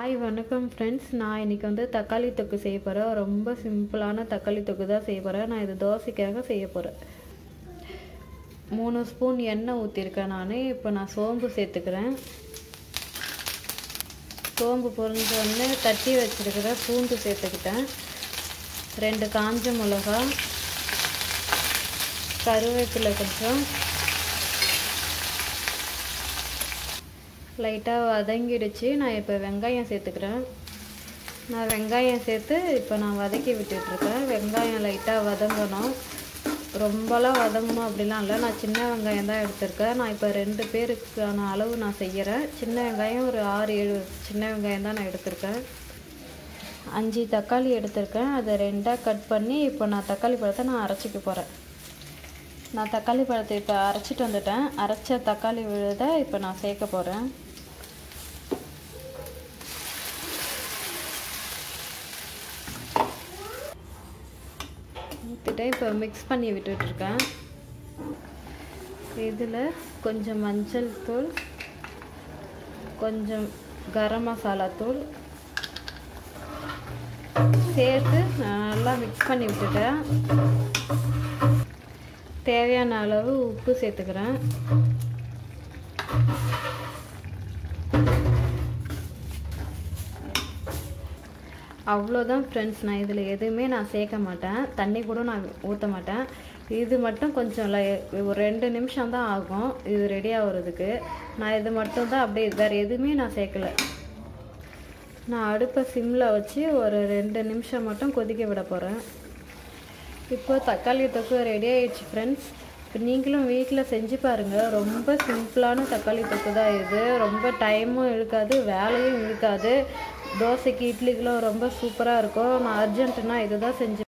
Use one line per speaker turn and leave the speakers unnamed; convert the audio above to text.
hi வணக்கம் friends நான் இன்றைக்கி வந்து தக்காளி தொக்கு செய்ய போகிறேன் ரொம்ப சிம்பிளான தக்காளி தொக்கு தான் செய்ய போகிறேன் நான் இது தோசைக்காக செய்ய போகிறேன் மூணு ஸ்பூன் எண்ணெய் ஊற்றிருக்கேன் நான் இப்போ நான் சோம்பு சேர்த்துக்கிறேன் சோம்பு பொரிஞ்ச உடனே தட்டி வச்சுருக்கிற பூண்டு சேர்த்துக்கிட்டேன் ரெண்டு காஞ்ச மிளகா கருவேப்பிலை கொஞ்சம் லைட்டாக வதங்கிடுச்சு நான் இப்போ வெங்காயம் சேர்த்துக்கிறேன் நான் வெங்காயம் சேர்த்து இப்போ நான் வதக்கி விட்டுட்ருக்கேன் வெங்காயம் லைட்டாக வதங்கணும் ரொம்பலாம் வதங்கணும் அப்படிலாம் இல்லை நான் சின்ன வெங்காயம் தான் எடுத்திருக்கேன் நான் இப்போ ரெண்டு பேருக்கான அளவு நான் செய்கிறேன் சின்ன வெங்காயம் ஒரு ஆறு ஏழு சின்ன வெங்காயம் தான் நான் எடுத்திருக்கேன் அஞ்சு தக்காளி எடுத்திருக்கேன் அதை ரெண்டாக கட் பண்ணி இப்போ நான் தக்காளி பழத்தை நான் அரைச்சிக்க போகிறேன் நான் தக்காளி பழத்தை இப்போ அரைச்சிட்டு வந்துட்டேன் அரைச்ச தக்காளி விழுதை இப்போ நான் சேர்க்க போகிறேன் ஊற்றிட்டு இப்போ மிக்ஸ் பண்ணி விட்டுட்ருக்கேன் இதில் கொஞ்சம் மஞ்சள் தூள் கொஞ்சம் கரம் மசாலா தூள் சேர்த்து நல்லா மிக்ஸ் பண்ணி விட்டுட்டேன் தேவையான அளவு உப்பு சேர்த்துக்கிறேன் அவ்வளோதான் ஃப்ரெண்ட்ஸ் நான் இதில் எதுவுமே நான் சேர்க்க மாட்டேன் தண்ணி கூட நான் ஊற்ற மாட்டேன் இது மட்டும் கொஞ்சம் லை ஒரு ரெண்டு நிமிஷம் தான் ஆகும் இது ரெடி ஆகுறதுக்கு நான் இது மட்டும் தான் அப்படியே வேறு எதுவுமே நான் சேர்க்கலை நான் அடுப்பை சிம்மில் வச்சு ஒரு ரெண்டு நிமிஷம் மட்டும் கொதிக்க விட போகிறேன் இப்போ தக்காளி தொக்கு ரெடி ஆயிடுச்சு ஃப்ரெண்ட்ஸ் இப்போ நீங்களும் வீட்டில் செஞ்சு பாருங்கள் ரொம்ப சிம்பிளான தக்காளி தொக்கு தான் இது ரொம்ப டைமும் இழுக்காது வேலையும் இழுக்காது தோசைக்கு இட்லிக்கெலாம் ரொம்ப சூப்பராக இருக்கும் நான் அர்ஜென்ட்டுனா இது தான் செஞ்சு